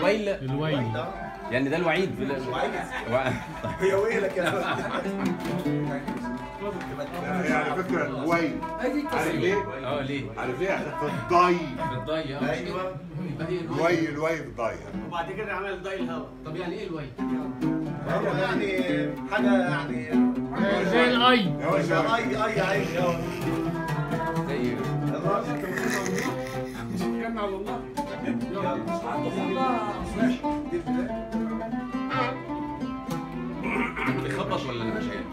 الويل الويل يعني ده الوعيد في ال- و- هي ويلك يا هي على فكره الويل عارف ليه؟ اه ليه؟ عارف ليه؟ عشان في الضي بتضيع ايوه يبقى دي الويل الويل الويل ضي وبعد كده عمل ضي الهوا طب يعني ايه الويل؟ هو يعني حاجه يعني زي الاي يا باشا اي اي عين يا زي بيخبط ولا مش عارف؟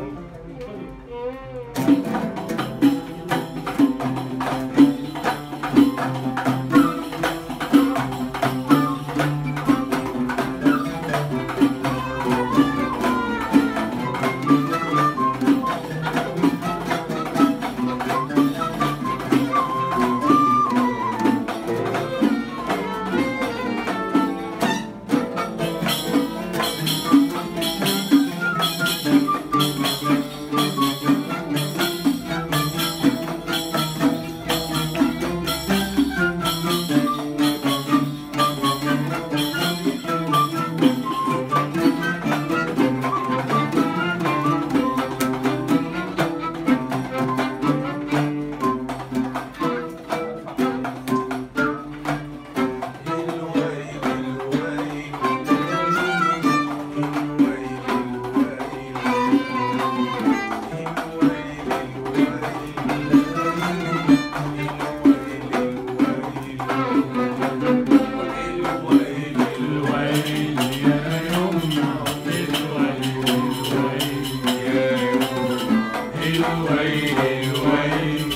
الويل يا يما الويل الويل الويل الويل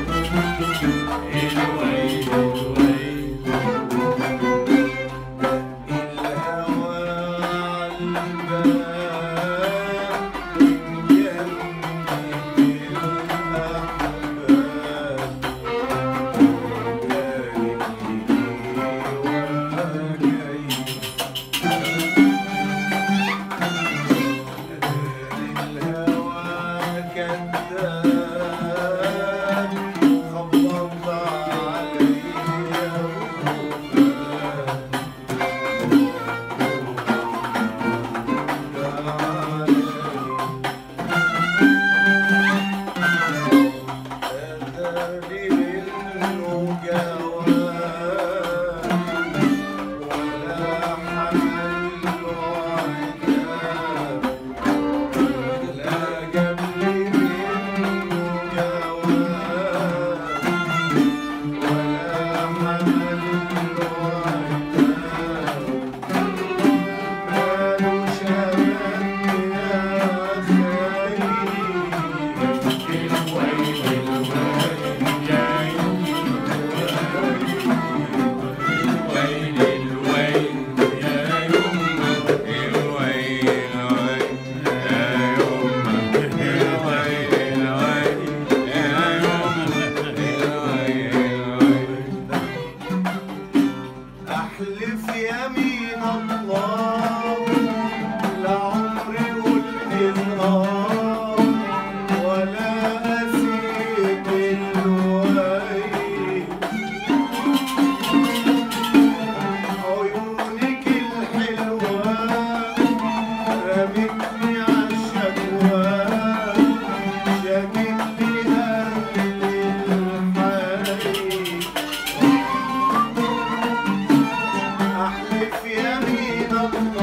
الويل الويل خبط عليا أحلف يمين الله لعمري قلت الآه ولا أسيب الوعي عيونك الحلوة رمتني عالشكوى شكت أهل الحي أحلف يمين الله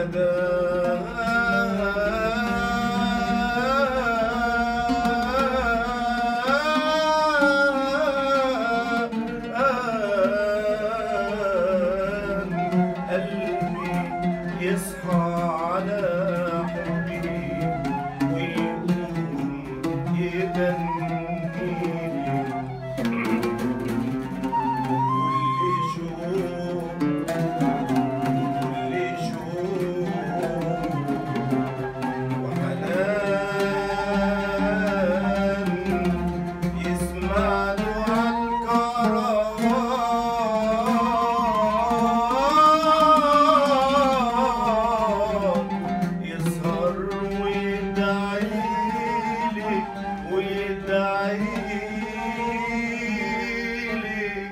قلبي يصحى على حبي ويقوم يغنيلي كل شوق كل شوق وحنان يسمع له عالكرام يسهر ويدعي لي ويدعي لي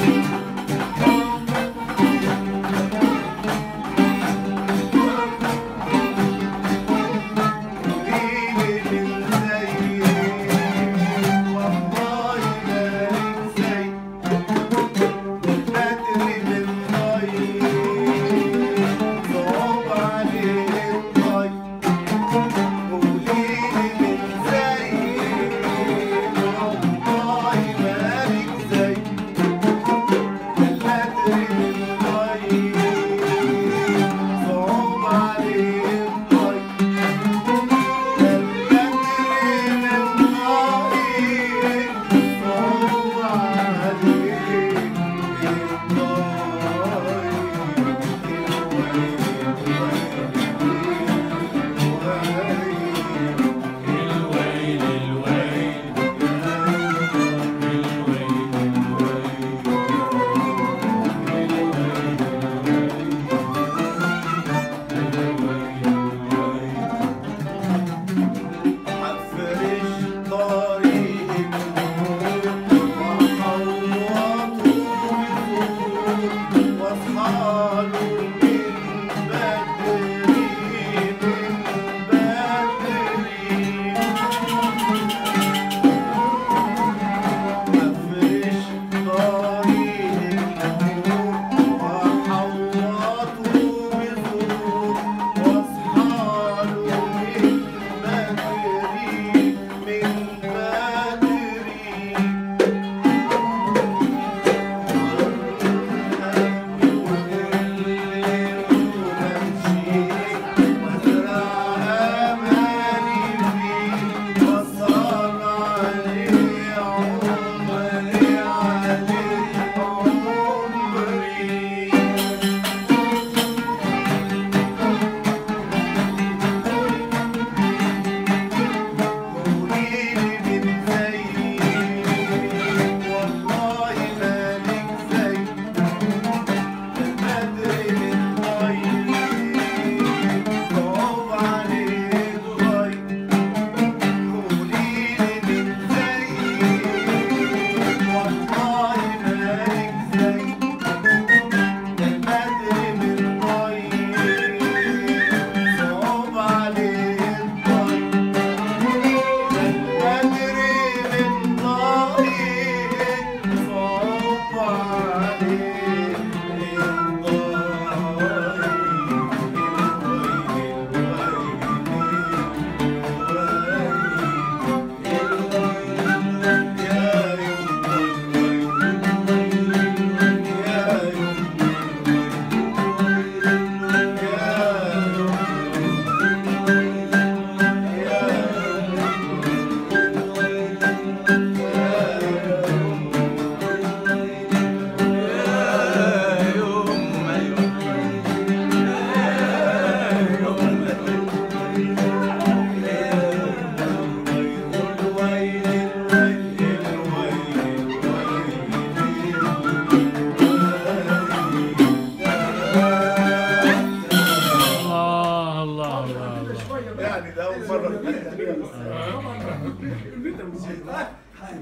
الويل الويل الويل حفرش طريق وحوطه واصحاله من بدري من بدري مفرش طريق وحوطه بزور واصحاله من بدري من بدري والله مالك زي بدري من طيب صعب عليك ضيق قوليلي من زي والله مالك زي بدري من طيب صعب عليك ضيق بدري من طريق صعب عليك الله الله الله الله يعني ده أول مرة